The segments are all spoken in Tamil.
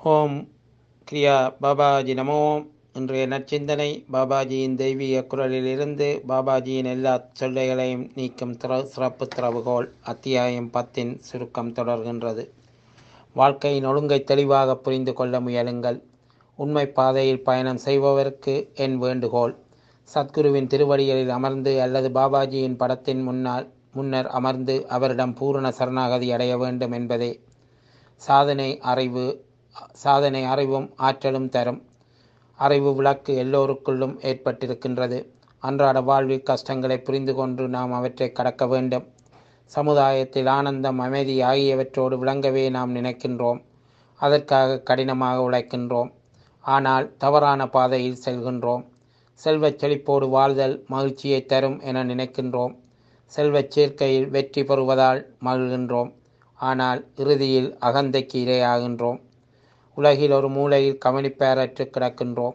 ஓம் கிரியா பாபாஜி நமோ இன்றைய நற்சிந்தனை பாபாஜியின் தெய்வீக குரலிலிருந்து பாபாஜியின் எல்லா சொல்லைகளையும் நீக்கும் திற சிறப்பு திறவுகோல் அத்தியாயம் பத்தின் சுருக்கம் தொடர்கின்றது வாழ்க்கையின் ஒழுங்கை தெளிவாக புரிந்து கொள்ள முயலுங்கள் உண்மை பாதையில் பயணம் செய்பவருக்கு என் வேண்டுகோள் சத்குருவின் திருவடிகளில் அமர்ந்து அல்லது பாபாஜியின் படத்தின் முன்னால் முன்னர் அமர்ந்து அவரிடம் பூரண சரணாகதி அடைய வேண்டும் என்பதே சாதனை அறிவு சாதனை அறிவும் ஆற்றலும் தரும் அறிவு விளக்கு எல்லோருக்குள்ளும் ஏற்பட்டிருக்கின்றது அன்றாட வாழ்வில் கஷ்டங்களை புரிந்து கொண்டு நாம் அவற்றை கடக்க வேண்டும் சமுதாயத்தில் ஆனந்தம் அமைதி ஆகியவற்றோடு விளங்கவே நாம் நினைக்கின்றோம் அதற்காக கடினமாக உழைக்கின்றோம் ஆனால் தவறான பாதையில் செல்கின்றோம் செல்வச் செழிப்போடு வாழ்தல் மகிழ்ச்சியை தரும் என நினைக்கின்றோம் செல்வச் சேர்க்கையில் வெற்றி பெறுவதால் மகிழ்கின்றோம் ஆனால் இறுதியில் அகந்தைக்கு இரையாகின்றோம் உலகில் ஒரு மூலையில் கவனிப்பேரற்று கிடக்கின்றோம்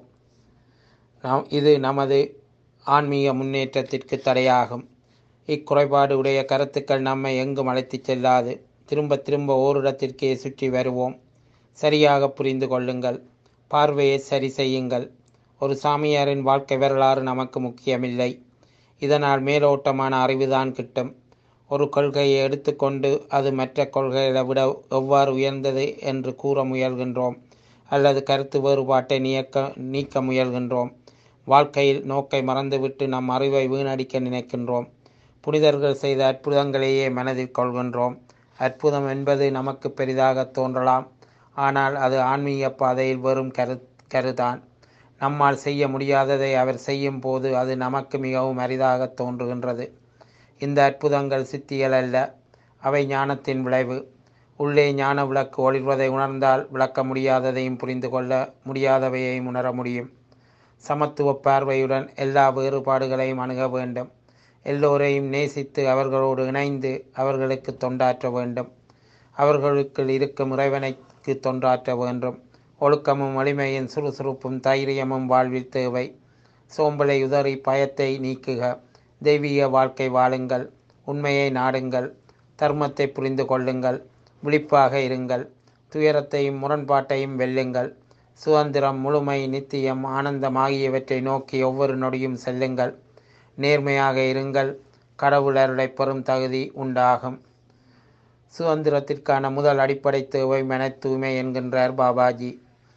நாம் இது நமது ஆன்மீக முன்னேற்றத்திற்கு தடையாகும் இக்குறைபாடு உடைய கருத்துக்கள் நம்மை எங்கும் அழைத்துச் செல்லாது திரும்ப திரும்ப ஓரிடத்திற்கே சுற்றி வருவோம் சரியாக புரிந்து கொள்ளுங்கள் பார்வையை சரி செய்யுங்கள் ஒரு சாமியாரின் வாழ்க்கை வரலாறு நமக்கு முக்கியமில்லை இதனால் மேலோட்டமான அறிவுதான் கிட்டும் ஒரு கொள்கையை எடுத்துக்கொண்டு அது மற்ற கொள்கைகளை விட எவ்வாறு உயர்ந்தது என்று கூற முயல்கின்றோம் அல்லது கருத்து வேறுபாட்டை நீக்க நீக்க முயல்கின்றோம் வாழ்க்கையில் நோக்கை மறந்துவிட்டு நம் அறிவை வீணடிக்க நினைக்கின்றோம் புனிதர்கள் செய்த அற்புதங்களையே மனதில் கொள்கின்றோம் அற்புதம் என்பது நமக்கு பெரிதாக தோன்றலாம் ஆனால் அது ஆன்மீக பாதையில் வெறும் கரு கருதான் நம்மால் செய்ய முடியாததை அவர் செய்யும் போது அது நமக்கு மிகவும் அரிதாக தோன்றுகின்றது இந்த அற்புதங்கள் சித்திகள் அல்ல அவை ஞானத்தின் விளைவு உள்ளே ஞான விளக்கு ஒளிர்வதை உணர்ந்தால் விளக்க முடியாததையும் புரிந்து கொள்ள முடியாதவையையும் உணர முடியும் சமத்துவ பார்வையுடன் எல்லா வேறுபாடுகளையும் அணுக வேண்டும் எல்லோரையும் நேசித்து அவர்களோடு இணைந்து அவர்களுக்கு தொண்டாற்ற வேண்டும் அவர்களுக்குள் இருக்கும் இறைவனைக்கு தொண்டாற்ற வேண்டும் ஒழுக்கமும் வலிமையின் சுறுசுறுப்பும் தைரியமும் வாழ்வில் தேவை சோம்பலை உதறி பயத்தை நீக்குக தெய்வீக வாழ்க்கை வாழுங்கள் உண்மையை நாடுங்கள் தர்மத்தை புரிந்து கொள்ளுங்கள் விழிப்பாக இருங்கள் துயரத்தையும் முரண்பாட்டையும் வெல்லுங்கள் சுதந்திரம் முழுமை நித்தியம் ஆனந்தம் ஆகியவற்றை நோக்கி ஒவ்வொரு நொடியும் செல்லுங்கள் நேர்மையாக இருங்கள் கடவுளருடைய பெறும் தகுதி உண்டாகும் சுதந்திரத்திற்கான முதல் அடிப்படை தேவை மன தூய்மை என்கின்றார் பாபாஜி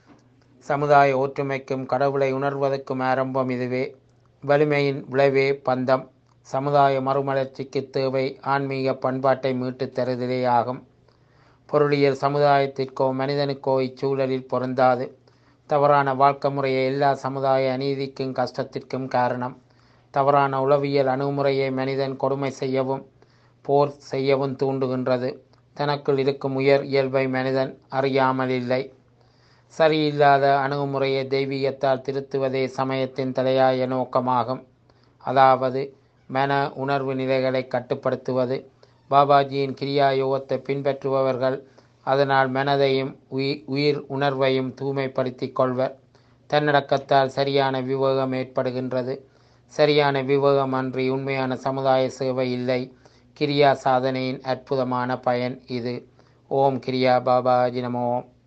சமுதாய ஒற்றுமைக்கும் கடவுளை உணர்வதற்கும் ஆரம்பம் இதுவே வலிமையின் விளைவே பந்தம் சமுதாய மறுமலர்ச்சிக்கு தேவை ஆன்மீக பண்பாட்டை மீட்டு தருதலே ஆகும் பொருளியல் சமுதாயத்திற்கோ மனிதனுக்கோ இச்சூழலில் பொருந்தாது தவறான வாழ்க்கை முறையை எல்லா சமுதாய அநீதிக்கும் கஷ்டத்திற்கும் காரணம் தவறான உளவியல் அணுகுமுறையை மனிதன் கொடுமை செய்யவும் போர் செய்யவும் தூண்டுகின்றது தனக்குள் இருக்கும் உயர் இயல்பை மனிதன் அறியாமல் இல்லை சரியில்லாத அணுகுமுறையை தெய்வீகத்தால் திருத்துவதே சமயத்தின் தலையாய நோக்கமாகும் அதாவது மன உணர்வு நிலைகளை கட்டுப்படுத்துவது பாபாஜியின் கிரியா யோகத்தை பின்பற்றுபவர்கள் அதனால் மனதையும் உயிர் உணர்வையும் தூய்மைப்படுத்தி கொள்வர் தன்னடக்கத்தால் சரியான விவேகம் ஏற்படுகின்றது சரியான விவேகம் அன்றி உண்மையான சமுதாய சேவை இல்லை கிரியா சாதனையின் அற்புதமான பயன் இது ஓம் கிரியா பாபாஜி நமோ